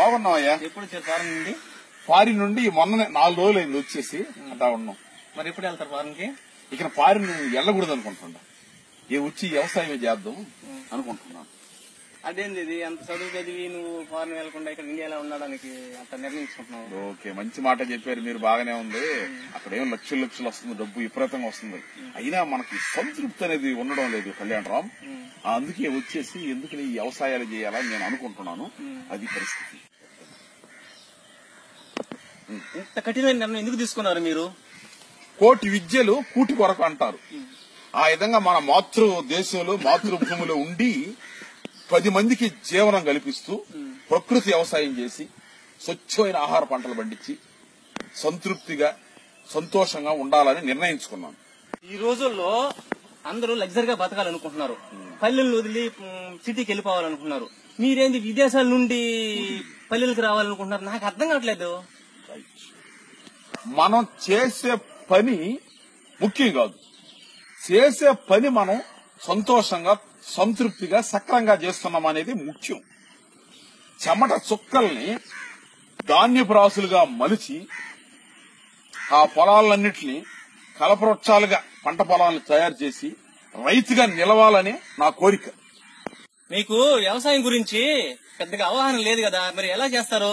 బాగున్నావయ్యా ఎప్పుడు వచ్చారు ఫారెన్ నుండి పారి నుండి మొన్న నాలుగు రోజులు అయింది వచ్చేసి అట్లా ఉన్నాం మరి ఎప్పుడు వెళ్తారు ఫారెన్ కి ఇక పారి వెళ్ళకూడదు అనుకుంటున్నా ఏ వచ్చి వ్యవసాయం చేద్దాం అనుకుంటున్నాను అదేంది ఇది అంత చదువు చదివి నువ్వు ఫారెన్ వెళ్లకుండా ఇక్కడ ఇండియాలో ఉండడానికి అంత నిర్ణయించుకుంటున్నావు ఓకే మంచి మాట చెప్పారు మీరు బాగానే ఉంది అక్కడ ఏం లక్షలు లక్షలు వస్తుంది డబ్బు విపరీతంగా వస్తుంది అయినా మనకి సంతృప్తి అనేది ఉండడం లేదు కళ్యాణ్ రామ్ అందుకే వచ్చేసి ఎందుకు ఈ వ్యవసాయాలు చేయాలని నేను అనుకుంటున్నాను అది పరిస్థితి ఇంత కఠినమైన నిర్ణయం ఎందుకు తీసుకున్నారు మీరు కోటి విద్యలు కూటి కొరకు అంటారు ఆ విధంగా మన మాతృ దేశంలో మాతృభూమిలో ఉండి పది మందికి జీవనం కల్పిస్తూ ప్రకృతి వ్యవసాయం చేసి స్వచ్ఛమైన ఆహార పంటలు పండించి సంతృప్తిగా సంతోషంగా ఉండాలని నిర్ణయించుకున్నాను ఈ రోజుల్లో అందరూ లగ్జరీగా బతకాలనుకుంటున్నారు పల్లెలను వదిలి మ్, సిటీకి వెళ్ళిపోవాలనుకుంటున్నారు మీరేంది విదేశాల నుండి పల్లెలకు రావాలనుకుంటున్నారు నాకు అర్థం కావట్లేదు మనం చేసే పని ముఖ్యం కాదు చేసే పని మనం సంతోషంగా సంతృప్తిగా సక్రంగా చేస్తున్నాం అనేది ముఖ్యం చెమట చుక్కల్ని ధాన్యపు రాసులుగా మలిచి ఆ పొలాలన్నిటిని కలపవృక్షాలుగా పంట పొలాలను తయారు చేసి రైతుగా నిలవాలని నా కోరిక మీకు వ్యవసాయం గురించి పెద్దగా అవగాహన లేదు కదా మరి ఎలా చేస్తారు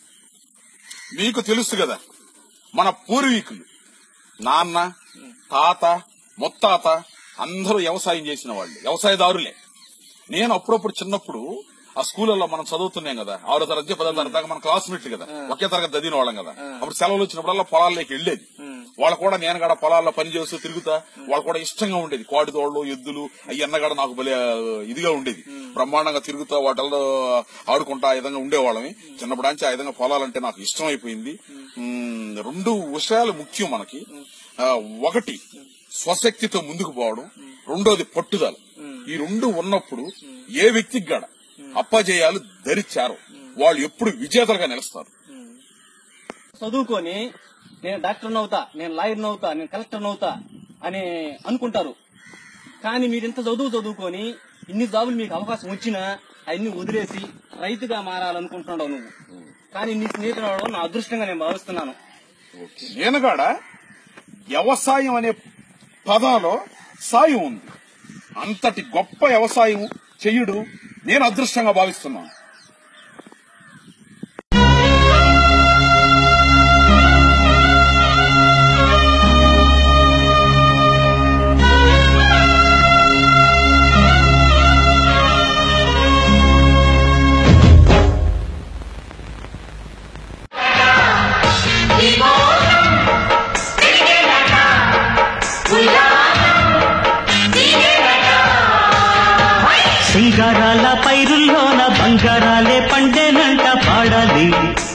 మీకు తెలుసు కదా మన పూర్వీకులు నాన్న తాత ముత్తాత అందరూ వ్యవసాయం చేసిన వాళ్ళు వ్యవసాయదారులే నేను అప్పుడప్పుడు చిన్నప్పుడు ఆ స్కూళ్ళలో మనం చదువుతున్నాం కదా ఆరో తరగతి పదో తరగతి దాకా మన క్లాస్మేట్లు కదా ఒకే తరగతి చదివిన వాళ్ళం కదా అప్పుడు సెలవులు వచ్చినప్పుడల్లా పొలాల్లోకి వెళ్ళేది వాళ్ళు కూడా నేను కూడా పొలాల్లో పని చేస్తూ తిరుగుతా వాళ్ళు కూడా ఇష్టంగా ఉండేది కోడి తోళ్ళు ఎద్దులు అవి కూడా నాకు భలే ఇదిగా ఉండేది బ్రహ్మాండంగా తిరుగుతా వాటిల్లో ఆడుకుంటా ఆ విధంగా ఉండేవాళ్ళమి చిన్నప్పటి నుంచి ఆ విధంగా పొలాలంటే నాకు ఇష్టం అయిపోయింది ఉమ్, రెండు విషయాలు ముఖ్యం మనకి ఆ, ఒకటి స్వశక్తితో ముందుకు పోవడం రెండోది పట్టుదల ఈ రెండు ఉన్నప్పుడు ఏ వ్యక్తికి గడ అప్పజేయాలు ధరిచారు వాళ్ళు ఎప్పుడు విజేతలుగా నిలుస్తారు చదువుకొని నేను డాక్టర్ అవుతా నేను లాయర్ అవుతా నేను కలెక్టర్ అవుతా అని అనుకుంటారు కానీ మీరు ఇంత చదువు చదువుకొని ఇన్ని జాబులు మీకు అవకాశం వచ్చినా అవన్నీ వదిలేసి రైతుగా మారాలనుకుంటున్నావు నువ్వు కానీ నీ స్నేహితుడు అవడం నా అదృష్టంగా నేను భావిస్తున్నాను నేను కాడ వ్యవసాయం అనే పదంలో సాయం ఉంది అంతటి గొప్ప వ్యవసాయం చెయ్యడు నేను అదృష్టంగా భావిస్తున్నాను సింగారాల పైరుల్లోన బంగారాలే పండేనంట పాడాలి